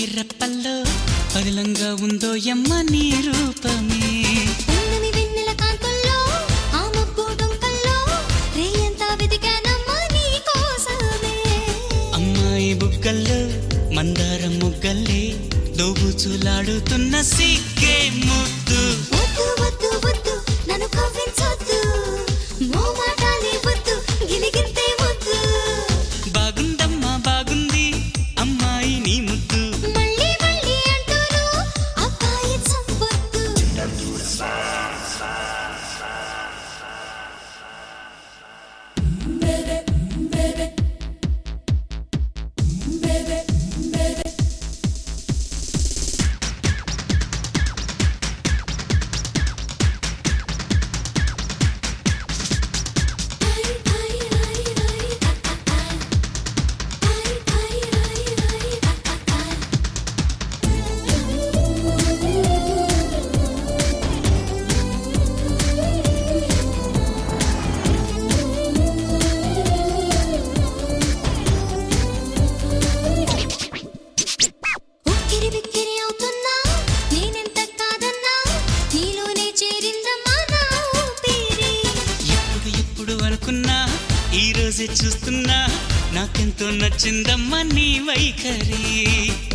రెప్పల్లో పగలంగా ఉందో ఎమ్మ నీ రూపమే పున్నమి వెన్నెల కాంతుల్లో ఆ మబ్బు డొంకల్లో రేయంతా వెతికానమ్మా నీ కోసమే అమ్మాయి బుగ్గల్లో మందారం ముగ్గల్లే దోబుచులాడుతున్న సిగ్గే ముద్దు వద్దు వద్దు వద్దు నన్ను కవ్వించొద్దు మోమాటాలే వద్దు గిలిగింతే వద్దు బాగుందమ్మా బాగుంది అమ్మాయి నీ ముద్దు మళ్ళీ మళ్ళీ అంటూను అబ్బాయి చంపొద్దు ఉక్కిరి బిక్కిరి అవుతున్నా నేనెంత కాదన్నా నీలోనే చేరిందమ్మా నా ఊపిరి ఎప్పుడు ఎప్పుడు అనుకున్నా ఈ రోజే చూస్తున్నా నాకెంతో నచ్చిందమ్మా నీ వైఖరి